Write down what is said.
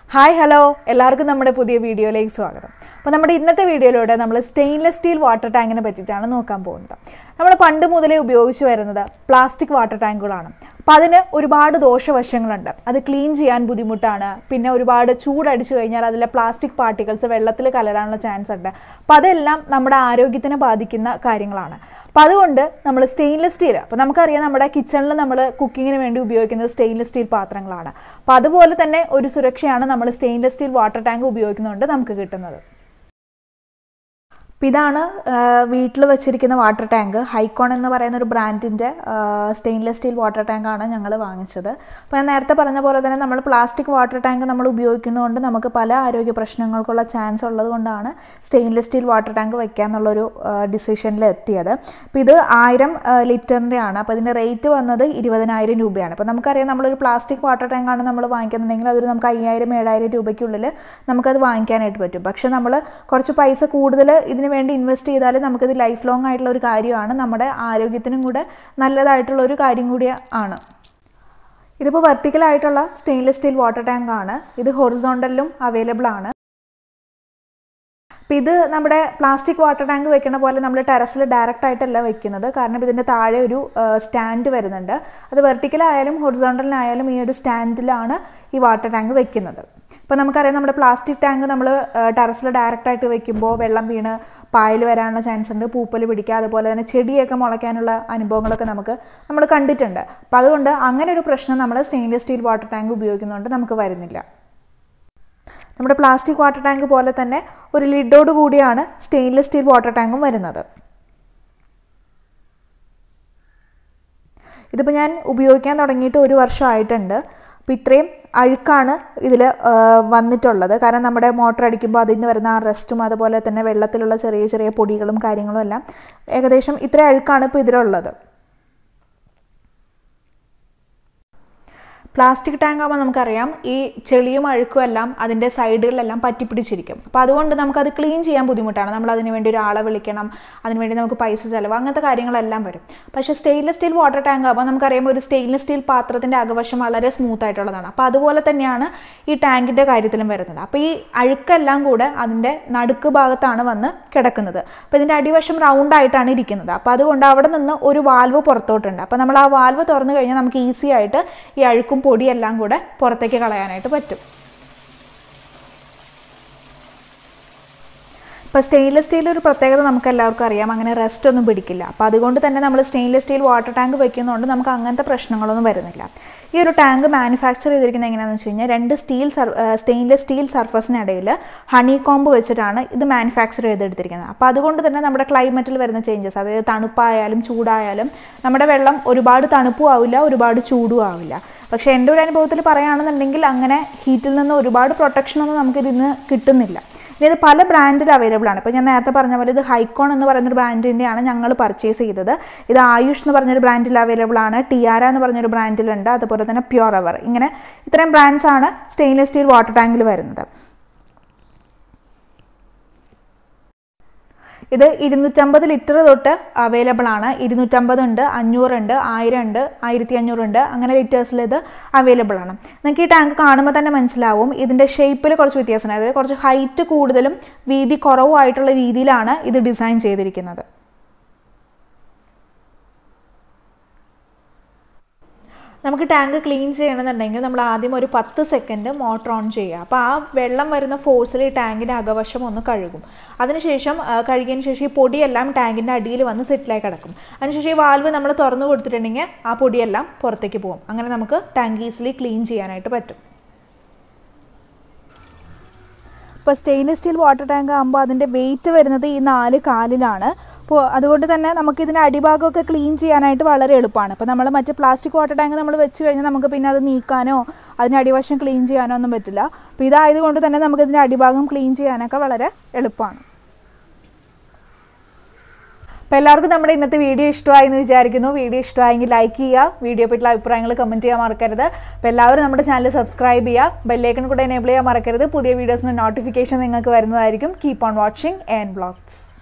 hi hello എല്ലാവർക്കും നമ്മുടെ പുതിയ വീഡിയോയിലേക്ക് സ്വാഗതം അപ്പോൾ നമ്മുടെ ഇന്നത്തെ വീഡിയോയിലൂടെ നമ്മൾ സ്റ്റെയിൻലെസ് സ്റ്റീൽ വാട്ടർ ടാങ്കിനെ പറ്റിയിട്ടാണ് നോക്കാൻ പോകുന്നത് നമ്മൾ പണ്ട് മുതലേ ഉപയോഗിച്ച് വരുന്നത് പ്ലാസ്റ്റിക് വാട്ടർ ടാങ്കുകളാണ് അപ്പോൾ അതിന് ഒരുപാട് ദോഷവശങ്ങളുണ്ട് അത് ക്ലീൻ ചെയ്യാൻ ബുദ്ധിമുട്ടാണ് പിന്നെ ഒരുപാട് ചൂടടിച്ചു കഴിഞ്ഞാൽ അതിലെ പ്ലാസ്റ്റിക് പാർട്ടിക്കിൾസ് വെള്ളത്തിൽ കലരാനുള്ള ചാൻസ് ഉണ്ട് അപ്പോൾ അതെല്ലാം നമ്മുടെ ആരോഗ്യത്തിനെ ബാധിക്കുന്ന കാര്യങ്ങളാണ് അപ്പോൾ അതുകൊണ്ട് നമ്മൾ സ്റ്റെയിൻലെസ് സ്റ്റീൽ അപ്പോൾ നമുക്കറിയാം നമ്മുടെ കിച്ചണിൽ നമ്മൾ കുക്കിങ്ങിന് വേണ്ടി ഉപയോഗിക്കുന്നത് സ്റ്റെയിൻലെസ് സ്റ്റീൽ പാത്രങ്ങളാണ് അപ്പോൾ അതുപോലെ തന്നെ ഒരു സുരക്ഷയാണ് നമ്മൾ സ്റ്റെയിൻലെസ് സ്റ്റീൽ വാട്ടർ ടാങ്ക് ഉപയോഗിക്കുന്നതുകൊണ്ട് നമുക്ക് കിട്ടുന്നത് അപ്പോൾ ഇതാണ് വീട്ടിൽ വെച്ചിരിക്കുന്ന വാട്ടർ ടാങ്ക് ഹൈക്കോൺ എന്ന് പറയുന്ന ഒരു ബ്രാൻഡിൻ്റെ സ്റ്റെയിൻലെസ് സ്റ്റീൽ വാട്ടർ ടാങ്കാണ് ഞങ്ങൾ വാങ്ങിച്ചത് അപ്പോൾ ഞാൻ നേരത്തെ പറഞ്ഞ പോലെ തന്നെ നമ്മൾ പ്ലാസ്റ്റിക് വാട്ടർ ടാങ്ക് നമ്മൾ ഉപയോഗിക്കുന്നതുകൊണ്ട് നമുക്ക് പല ആരോഗ്യ പ്രശ്നങ്ങൾക്കുള്ള ചാൻസ് ഉള്ളത് കൊണ്ടാണ് സ്റ്റെയിൻലെസ് സ്റ്റീൽ വാട്ടർ ടാങ്ക് വെക്കാന്നുള്ളൊരു ഡിസിഷനിൽ എത്തിയത് അപ്പോൾ ഇത് ആയിരം ലിറ്ററിൻ്റെ ആണ് അപ്പോൾ ഇതിൻ്റെ റേറ്റ് വന്നത് ഇരുപതിനായിരം രൂപയാണ് അപ്പോൾ നമുക്കറിയാം നമ്മളൊരു പ്ലാസ്റ്റിക് വാട്ടർ ടാങ്കാണ് നമ്മൾ വാങ്ങിക്കുന്നുണ്ടെങ്കിൽ അതൊരു നമുക്ക് അയ്യായിരം ഏഴായിരം രൂപയ്ക്കുള്ളിൽ നമുക്കത് വാങ്ങിക്കാനായിട്ട് പറ്റും പക്ഷേ നമ്മൾ കുറച്ച് പൈസ കൂടുതൽ ഇതിന് വേണ്ടി ഇൻവെസ്റ്റ് ചെയ്താൽ നമുക്കിത് ലൈഫ് ലോങ് ആയിട്ടുള്ള ഒരു കാര്യമാണ് നമ്മുടെ ആരോഗ്യത്തിനും കൂടെ നല്ലതായിട്ടുള്ള ഒരു കാര്യം കൂടി ആണ് ഇതിപ്പോൾ വെർട്ടിക്കലായിട്ടുള്ള സ്റ്റെയിൻലെസ് സ്റ്റീൽ വാട്ടർ ടാങ്ക് ആണ് ഇത് ഹൊറിസോണ്ടലിലും അവൈലബിൾ ആണ് അപ്പോൾ ഇത് നമ്മുടെ പ്ലാസ്റ്റിക് വാട്ടർ ടാങ്ക് വെക്കണ പോലെ നമ്മൾ ടെറസിൽ ഡയറക്റ്റ് ആയിട്ടല്ല വെക്കുന്നത് കാരണം ഇതിൻ്റെ താഴെ ഒരു സ്റ്റാൻഡ് വരുന്നുണ്ട് അത് വെർട്ടിക്കലായാലും ഹൊറിസോണ്ടലിനായാലും ഈ ഒരു സ്റ്റാൻഡിലാണ് ഈ വാട്ടർ ടാങ്ക് വെക്കുന്നത് ഇപ്പോൾ നമുക്കറിയാം നമ്മുടെ പ്ലാസ്റ്റിക് ടാങ്ക് നമ്മൾ ടെറസിൽ ഡയറക്റ്റ് ആയിട്ട് വെക്കുമ്പോൾ വെള്ളം വീണ് പായൽ വരാനുള്ള ചാൻസ് ഉണ്ട് പൂപ്പൽ പിടിക്കുക അതുപോലെ തന്നെ ചെടിയൊക്കെ മുളയ്ക്കാനുള്ള അനുഭവങ്ങളൊക്കെ നമുക്ക് നമ്മൾ കണ്ടിട്ടുണ്ട് അപ്പോൾ അതുകൊണ്ട് അങ്ങനെ ഒരു പ്രശ്നം നമ്മൾ സ്റ്റെയിൻലെസ് സ്റ്റീൽ വാട്ടർ ടാങ്ക് ഉപയോഗിക്കുന്നതുകൊണ്ട് നമുക്ക് വരുന്നില്ല നമ്മുടെ പ്ലാസ്റ്റിക് വാട്ടർ ടാങ്ക് പോലെ തന്നെ ഒരു ലിഡോട് കൂടിയാണ് സ്റ്റെയിൻലെസ് സ്റ്റീൽ വാട്ടർ ടാങ്കും വരുന്നത് ഇതിപ്പോൾ ഞാൻ ഉപയോഗിക്കാൻ തുടങ്ങിയിട്ട് ഒരു വർഷമായിട്ടുണ്ട് അപ്പോൾ ഇത്രയും അഴുക്കാണ് ഇതിൽ വന്നിട്ടുള്ളത് കാരണം നമ്മുടെ മോട്ടർ അടിക്കുമ്പോൾ അതിൽ നിന്ന് വരുന്ന ആ റെസ്റ്റും അതുപോലെ തന്നെ വെള്ളത്തിലുള്ള ചെറിയ ചെറിയ പൊടികളും കാര്യങ്ങളും എല്ലാം ഏകദേശം ഇത്ര അഴുക്കാണ് ഇപ്പോൾ ഇതിലുള്ളത് പ്ലാസ്റ്റിക് ടാങ്ക് ആകുമ്പോൾ നമുക്കറിയാം ഈ ചെളിയും അഴുക്കും എല്ലാം അതിൻ്റെ സൈഡുകളിലെല്ലാം പറ്റിപ്പിടിച്ചിരിക്കും അപ്പോൾ അതുകൊണ്ട് നമുക്കത് ക്ലീൻ ചെയ്യാൻ ബുദ്ധിമുട്ടാണ് നമ്മൾ അതിന് വേണ്ടി ഒരാളെ വിളിക്കണം അതിനുവേണ്ടി നമുക്ക് പൈസ ചിലവ് അങ്ങനത്തെ കാര്യങ്ങളെല്ലാം വരും പക്ഷേ സ്റ്റെയിൻലെസ് സ്റ്റീൽ വാട്ടർ ടാങ്ക് ആകുമ്പോൾ നമുക്കറിയാം ഒരു സ്റ്റെയിൻലെസ് സ്റ്റീൽ പാത്രത്തിൻ്റെ അകവശം വളരെ സ്മൂത്ത് ആയിട്ടുള്ളതാണ് അപ്പോൾ അതുപോലെ തന്നെയാണ് ഈ ടാങ്കിൻ്റെ കാര്യത്തിലും വരുന്നത് അപ്പോൾ ഈ അഴുക്കെല്ലാം കൂടെ അതിൻ്റെ നടുക്ക് ഭാഗത്താണ് വന്ന് കിടക്കുന്നത് അപ്പോൾ ഇതിൻ്റെ അടിവശം റൗണ്ട് ആയിട്ടാണ് ഇരിക്കുന്നത് അപ്പോൾ അതുകൊണ്ട് അവിടെ നിന്ന് ഒരു വാൽവ് പുറത്തോട്ടുണ്ട് അപ്പോൾ നമ്മൾ ആ വാൽവ് തുറന്നു കഴിഞ്ഞാൽ നമുക്ക് ഈസി ആയിട്ട് ഈ അഴുക്കും പൊടിയെല്ലാം കൂടെ പുറത്തേക്ക് കളയാനായിട്ട് പറ്റും ഇപ്പോൾ സ്റ്റെയിൻലെസ് സ്റ്റീൽ ഒരു പ്രത്യേകത നമുക്ക് എല്ലാവർക്കും അറിയാം അങ്ങനെ റെസ്റ്റ് ഒന്നും പിടിക്കില്ല അപ്പോൾ അതുകൊണ്ട് തന്നെ നമ്മൾ സ്റ്റെയിൻലെസ് സ്റ്റീൽ വാട്ടർ ടാങ്ക് വെക്കുന്നതുകൊണ്ട് നമുക്ക് അങ്ങനത്തെ പ്രശ്നങ്ങളൊന്നും വരുന്നില്ല ഈ ഒരു ടാങ്ക് മാനുഫാക്ചർ ചെയ്തിരിക്കുന്നത് എങ്ങനെയാണെന്ന് വെച്ച് കഴിഞ്ഞാൽ രണ്ട് സ്റ്റീൽ സ്റ്റെയിൻലെസ് സ്റ്റീൽ സർഫസിനിടയിൽ ഹണി കോമ്പ് വെച്ചിട്ടാണ് ഇത് മാനുഫാക്ചർ ചെയ്തെടുത്തിരിക്കുന്നത് അപ്പോൾ അതുകൊണ്ട് തന്നെ നമ്മുടെ ക്ലൈമറ്റിൽ വരുന്ന ചേഞ്ചസ് അതായത് തണുപ്പായാലും ചൂടായാലും നമ്മുടെ വെള്ളം ഒരുപാട് തണുപ്പും ആവില്ല ഒരുപാട് ചൂടും ആവില്ല പക്ഷേ എൻ്റെ ഒരു അനുഭവത്തിൽ പറയുകയാണെന്നുണ്ടെങ്കിൽ അങ്ങനെ ഹീറ്റിൽ നിന്ന് ഒരുപാട് പ്രൊട്ടക്ഷനൊന്നും നമുക്കിതിന്ന് കിട്ടുന്നില്ല ഇനി ഇത് പല ബ്രാൻഡിൽ അവൈലബിൾ ആണ് ഇപ്പോൾ ഞാൻ നേരത്തെ പറഞ്ഞ പോലെ ഇത് ഹൈക്കോൺ എന്ന് പറയുന്നൊരു ബ്രാൻഡിൻ്റെയാണ് ഞങ്ങൾ പർച്ചേസ് ചെയ്തത് ഇത് ആയുഷ് എന്ന് പറഞ്ഞൊരു ബ്രാൻഡിൽ അവൈലബിൾ ആണ് ടിയാര എന്ന് പറഞ്ഞൊരു ബ്രാൻഡിലുണ്ട് അതുപോലെ തന്നെ പ്യുർ അവർ ഇങ്ങനെ ഇത്രയും ബ്രാൻഡ്സ് ആണ് സ്റ്റെയിൻലെസ് സ്റ്റീൽ വാട്ടർ ടാങ്കിൽ വരുന്നത് ഇത് ഇരുന്നൂറ്റമ്പത് ലിറ്റർ തൊട്ട് അവൈലബിൾ ആണ് ഇരുന്നൂറ്റമ്പത് ഉണ്ട് അഞ്ഞൂറുണ്ട് ആയിരം ഉണ്ട് ആയിരത്തി അഞ്ഞൂറുണ്ട് അങ്ങനെ ലിറ്റേഴ്സിൽ ഇത് അവൈലബിൾ ആണ് നിങ്ങൾക്ക് ഈ ടാങ്ക് കാണുമ്പോൾ തന്നെ മനസ്സിലാവും ഇതിൻ്റെ ഷേപ്പിൽ കുറച്ച് വ്യത്യാസമുണ്ട് അതായത് കുറച്ച് ഹൈറ്റ് കൂടുതലും വീതി കുറവുമായിട്ടുള്ള രീതിയിലാണ് ഇത് ഡിസൈൻ ചെയ്തിരിക്കുന്നത് നമുക്ക് ടാങ്ക് ക്ലീൻ ചെയ്യണമെന്നുണ്ടെങ്കിൽ നമ്മൾ ആദ്യം ഒരു പത്ത് സെക്കൻഡ് മോട്ടർ ഓൺ ചെയ്യുക അപ്പോൾ ആ വെള്ളം വരുന്ന ഫോഴ്സിൽ ഈ ടാങ്കിൻ്റെ അകവശം ഒന്ന് കഴുകും അതിനുശേഷം കഴുകിയതിന് ശേഷം ഈ പൊടിയെല്ലാം ടാങ്കിൻ്റെ അടിയിൽ വന്ന് സെറ്റിലായി കിടക്കും അതിനുശേഷം ഈ വാൽവ് നമ്മൾ തുറന്നു കൊടുത്തിട്ടുണ്ടെങ്കിൽ ആ പൊടിയെല്ലാം പുറത്തേക്ക് പോകും അങ്ങനെ നമുക്ക് ടാങ്ക് ഈസിലി ക്ലീൻ ചെയ്യാനായിട്ട് പറ്റും ഇപ്പോൾ സ്റ്റെയിൻലെസ് സ്റ്റീൽ വാട്ടർ ടാങ്ക് ആകുമ്പോൾ അതിൻ്റെ വെയിറ്റ് വരുന്നത് ഈ നാല് കാലിലാണ് അപ്പോൾ അതുകൊണ്ട് തന്നെ നമുക്ക് ഇതിൻ്റെ അടിഭാഗമൊക്കെ ക്ലീൻ ചെയ്യാനായിട്ട് വളരെ എളുപ്പമാണ് ഇപ്പോൾ നമ്മൾ മറ്റ് പ്ലാസ്റ്റിക് വാട്ടർ ടാങ്ക് നമ്മൾ വെച്ച് കഴിഞ്ഞാൽ നമുക്ക് പിന്നെ അത് നീക്കാനോ അതിൻ്റെ അടിവശം ക്ലീൻ ചെയ്യാനോ ഒന്നും പറ്റില്ല അപ്പോൾ ഇതായതുകൊണ്ട് തന്നെ നമുക്ക് ഇതിൻ്റെ അടിഭാഗം ക്ലീൻ ചെയ്യാനൊക്കെ വളരെ എളുപ്പമാണ് അപ്പോൾ എല്ലാവർക്കും നമ്മുടെ ഇന്നത്തെ വീഡിയോ ഇഷ്ടമായി എന്ന് വിചാരിക്കുന്നു വീഡിയോ ഇഷ്ടമായെങ്കിൽ ലൈക്ക് ചെയ്യുക വീഡിയോ പറ്റിയുള്ള അഭിപ്രായങ്ങൾ കമൻറ്റ് ചെയ്യാൻ മറക്കരുത് അപ്പോൾ എല്ലാവരും നമ്മുടെ ചാനൽ സബ്സ്ക്രൈബ് ചെയ്യുക ബെല്ലൈക്കൺ കൂടെ എനേബിൾ ചെയ്യാൻ മറക്കരുത് പുതിയ വീഡിയോസിന് നോട്ടിഫിക്കേഷൻ നിങ്ങൾക്ക് വരുന്നതായിരിക്കും keep on watching and blogs